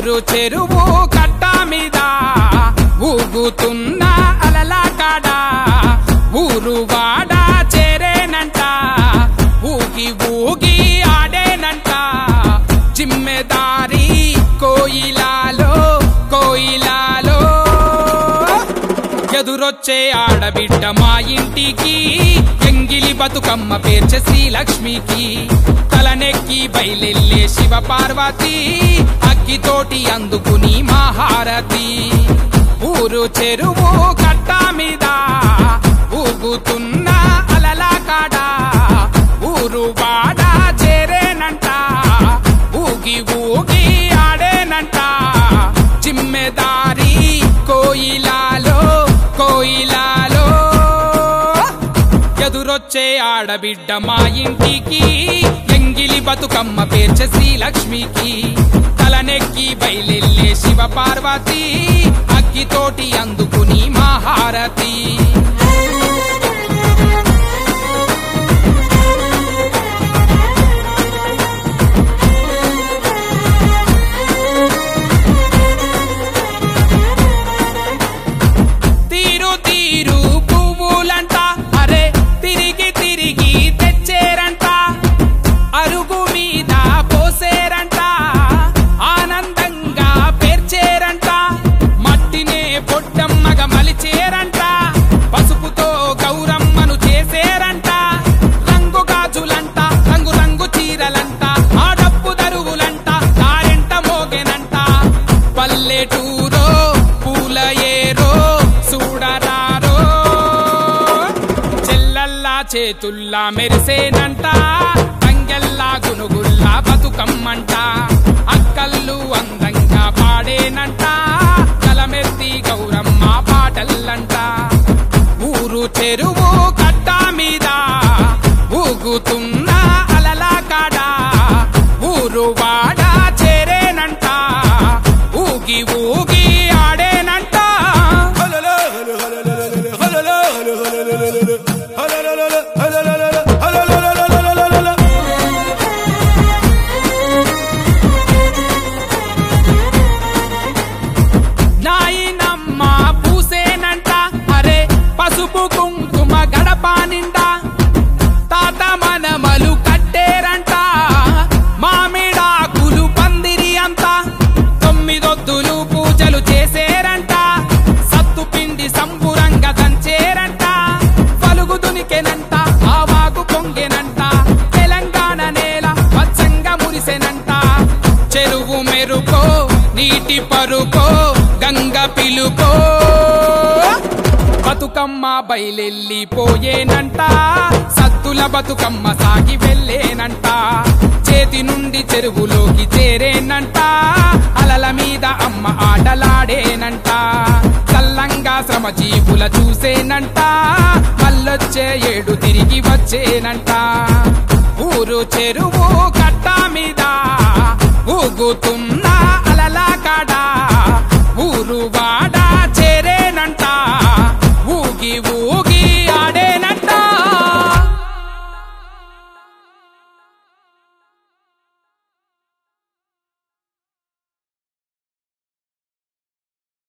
ఊరు చెరువు కట్ట మీద ఊగుతున్న అలల కాడ ఊరు వాడ చేరేనంట ఊగి ఊగి ఆడేనంట జిమ్మెదారి కోయిలాలో కోయిలాలో ఎదురొచ్చే ఆడబిడ్డ మా ఇంటికి ఎంగిలి బతుకమ్మ పేర్చే శ్రీలక్ష్మికి తలనెక్కి బయలెల్లే శివ పార్వతి అగ్గితోటి అందుకుని మహారతి ఊరు చెరువు కట్ట మీద ఊగుతున్న అలల కాడ ఊరు వాడ చేరేనంట ఊగి ఊగి ఆడేనంట జిమ్మెదారి కోయిలాలో కోయిలాలో ఎదురొచ్చే ఆడబిడ్డ మా ఇంటికి ఎంగిలి బతుకమ్మ పేర్చే శ్రీలక్ష్మికి తలనెక్కి బయలెల్లే శివ పార్వతి అగ్గితోటి అందుకుని మహారతి తీరు తీరు పువ్వులంట అరే తిరిగి తిరిగి తెచ్చేరంట అరుగు మీద పోసేరంట ఆనందంగా పేర్చేరంట మట్టినే పొట్టమ్మగా మలిచేరంట పసుపుతో గౌరమ్మను చేసేరంట రంగు గాజులంట రంగు రంగు చీరలంట ఆ డప్పు దరువులంట దారెంట మోగెనంట పల్లెటూరో పూల ఏరో చూడరారో చెల్లల్లా చేతుల్లా మెరిసేనంట తంగెల్లా గునుగుల్లా బతుకమ్మంట అక్కల్లు అందంగా పాడేనంట కలమెత్తి గౌరమ్మ పాటల్లంట ఊరు చెరువు కట్ట మీద ఊగుతున్న అలల కాడ ఊరు వాడ చేరేనంట ఊగి ఊగి ఆడేనంట నాయనమ్మ పూసేనంట అరే పసుపు కుంకుమ గడప నిండా తాత మనమలు కట్టేరంట మామిడాకులు పందిరి అంతా తొమ్మిదొద్దులు పూజలు చేసేరంట సత్తు పిండి సంబురంగా దంచేరంట పలుగు దునికెనంట ఆవాగు పొంగెనంట తెలంగాణ నేల పచ్చంగా మురిసెనంట చెరువు మెరుకో నీటి పరుకో గంగ పిలుకో బతుకమ్మ బయలెల్లిపోయేనంట సత్తుల బతుకమ్మ సాగి వెళ్ళేనంట చేతి నుండి చెరువులోకి చేరేనంట అలల మీద అమ్మ ఆటలాడేనంట చల్లంగా శ్రమ జీవుల చూసేనంట మళ్ళొచ్చే ఏడు తిరిగి వచ్చేనంట ఊరు చెరువు కట్ట మీద ఊగుతున్న అలల కాడ ఊరు వాడ చేరేనంట ఊగి ఊగి